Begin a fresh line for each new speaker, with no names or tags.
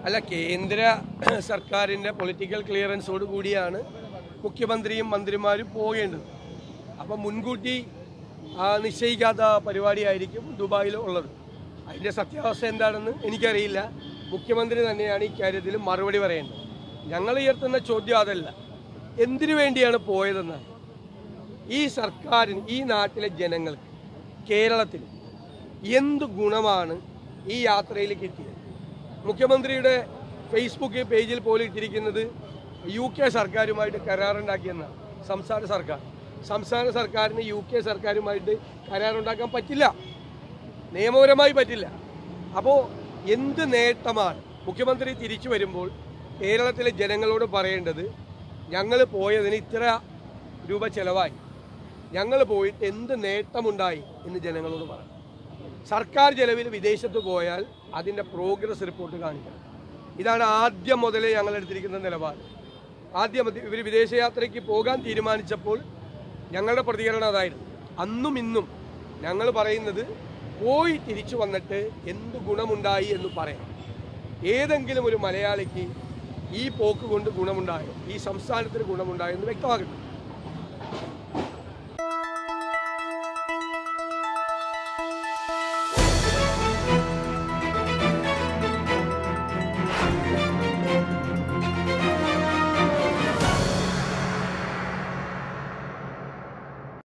അല്ല കേന്ദ്ര സർക്കാരിൻ്റെ പൊളിറ്റിക്കൽ ക്ലിയറൻസോട് കൂടിയാണ് മുഖ്യമന്ത്രിയും മന്ത്രിമാരും പോകേണ്ടത് അപ്പം മുൻകൂട്ടി ആ, നിശ്ചയിക്കാത്ത പരിപാടിയായിരിക്കും ദുബായിൽ ഉള്ളത് അതിൻ്റെ സത്യാവസ്ഥ എന്താണെന്ന് എനിക്കറിയില്ല മുഖ്യമന്ത്രി തന്നെയാണ് ഇക്കാര്യത്തിൽ മറുപടി പറയേണ്ടത് ഞങ്ങൾ ഉയർത്തുന്ന ചോദ്യം അതല്ല എന്തിനു വേണ്ടിയാണ് പോയതെന്നാണ് ഈ സർക്കാരിന് ഈ നാട്ടിലെ ജനങ്ങൾക്ക് കേരളത്തിന് എന്ത് ഗുണമാണ് ഈ യാത്രയിൽ കിട്ടിയത് മുഖ്യമന്ത്രിയുടെ ഫേസ്ബുക്ക് പേജിൽ പോലും ഇട്ടിരിക്കുന്നത് യു കെ സർക്കാരുമായിട്ട് കരാറുണ്ടാക്കിയെന്നാണ് സംസ്ഥാന സർക്കാർ സംസ്ഥാന സർക്കാരിന് യു കെ സർക്കാരുമായിട്ട് കരാറുണ്ടാക്കാൻ പറ്റില്ല നിയമപരമായി പറ്റില്ല അപ്പോൾ എന്ത് നേട്ടമാണ് മുഖ്യമന്ത്രി തിരിച്ചു വരുമ്പോൾ കേരളത്തിലെ ജനങ്ങളോട് പറയേണ്ടത് ഞങ്ങൾ പോയതിന് ഇത്ര രൂപ ചെലവായി ഞങ്ങൾ പോയിട്ട് എന്ത് നേട്ടമുണ്ടായി എന്ന് ജനങ്ങളോട് പറയണം സർക്കാർ ചെലവിൽ വിദേശത്ത് പോയാൽ അതിൻ്റെ പ്രോഗ്രസ് റിപ്പോർട്ട് കാണിക്കണം ഇതാണ് ആദ്യം മുതലേ ഞങ്ങൾ എടുത്തിരിക്കുന്ന നിലപാട് ആദ്യം ഇവർ വിദേശയാത്രയ്ക്ക് പോകാൻ തീരുമാനിച്ചപ്പോൾ ഞങ്ങളുടെ പ്രതികരണം അതായിരുന്നു അന്നും ഇന്നും ഞങ്ങൾ പറയുന്നത് പോയി തിരിച്ചു വന്നിട്ട് എന്ത് ഗുണമുണ്ടായി എന്ന് പറയാം ഏതെങ്കിലും ഒരു മലയാളിക്ക് ഈ പോക്ക് കൊണ്ട് ഗുണമുണ്ടായോ ഈ സംസ്ഥാനത്തിന് ഗുണമുണ്ടായോ എന്ന് വ്യക്തമാകട്ടെ